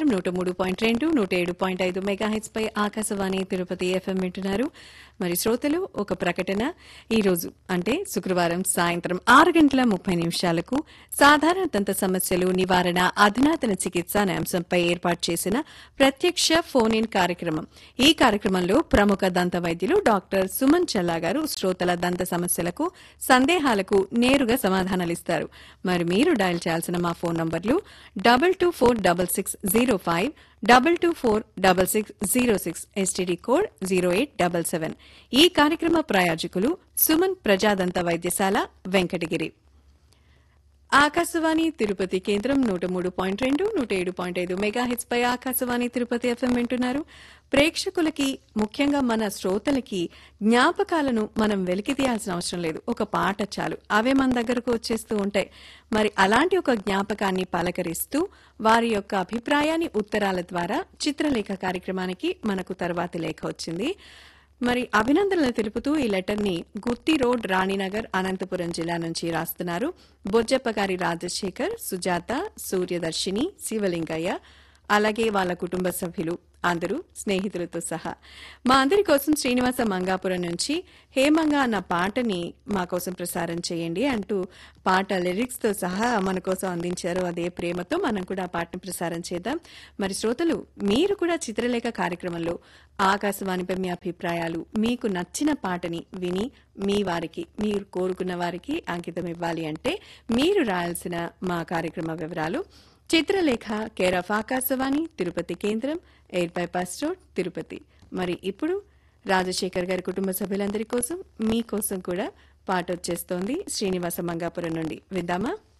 కేంద్రం నూట మూడు పాయింట్ రెండు నూట ఏడు పాయింట్ ఐదు మెగాహెచ్ పై ఆకాశవాణి తిరుపతి ఎఫ్ఎం వింటున్నారు మరి శ్రోతలు ఒక ప్రకటన ఈ రోజు అంటే శుక్రవారం సాయంత్రం ఆరు గంటల ముప్పై నిమిషాలకు సాధారణ దంత సమస్యలు నివారణ అధునాతన చికిత్స అనే అంశంపై ఏర్పాటు చేసిన ప్రత్యక్ష ఫోన్ ఇన్ కార్యక్రమం ఈ కార్యక్రమంలో ప్రముఖ దంత వైద్యులు డాక్టర్ సుమన్ చల్లా గారు శ్రోతల దంత సమస్యలకు సందేహాలకు నేరుగా సమాధానాలిస్తారు మరి మీరు డయల్ చేయాల్సిన మా ఫోన్ నంబర్లు double two four double six zero five double two four double six zero six STD code zero eight double seven ఈ కార్యక్రమ ప్రాయోజకులు సుమన్ ప్రజాదంత వైద్యశాల వెంకటగిరి ఆకాశవాణి తిరుపతి కేంద్రం నూట మూడు పాయింట్ రెండు నూట ఏడు పాయింట్ ఐదు మెగాహెచ్ పై ఆకాశవాణి తిరుపతి ఎఫ్ఎం వింటున్నారు ప్రేక్షకులకి ముఖ్యంగా మన శ్రోతలకి జ్ఞాపకాలను మనం వెలికి తీయాల్సిన అవసరం లేదు ఒక పాట చాలు అవే మన దగ్గరకు వచ్చేస్తూ ఉంటాయి మరి అలాంటి ఒక జ్ఞాపకాన్ని పలకరిస్తూ వారి యొక్క అభిప్రాయాన్ని ఉత్తరాల ద్వారా చిత్రలేఖ కార్యక్రమానికి మనకు తర్వాతి లేఖ వచ్చింది మరి అభినందనలు తెలుపుతూ ఈ లెటర్ ని గుత్తి రోడ్ రాణినగర్ అనంతపురం జిల్లా నుంచి రాస్తున్నారు బొజ్జప్పగారి రాజశేఖర్ సుజాత సూర్యదర్శిని శివలింగయ్య అలాగే వాళ్ళ కుటుంబ సభ్యులు అందరూ స్నేహితులతో సహా మా అందరి కోసం శ్రీనివాస మంగాపురం నుంచి హేమంగా అన్న పాటని మా కోసం ప్రసారం చేయండి అంటూ పాట లిరిక్స్ తో సహా మన కోసం అందించారు అదే ప్రేమతో మనం కూడా ఆ పాటను ప్రసారం చేద్దాం మరి శ్రోతలు మీరు కూడా చిత్రలేఖ కార్యక్రమంలో ఆకాశవాణిపై మీ అభిప్రాయాలు మీకు నచ్చిన పాటని విని మీ వారికి మీరు కోరుకున్న వారికి అంకితం ఇవ్వాలి అంటే మీరు రాయాల్సిన మా కార్యక్రమ వివరాలు చిత్రలేఖ కేర్ ఆఫ్ ఆకాశవాణి తిరుపతి కేంద్రం ఎయిర్ బైపాస్ రోడ్ తిరుపతి మరి ఇప్పుడు రాజశేఖర్ గారి కుటుంబ సభ్యులందరి కోసం మీకోసం కూడా పాట వచ్చేస్తోంది శ్రీనివాస మంగాపురం నుండి విందామా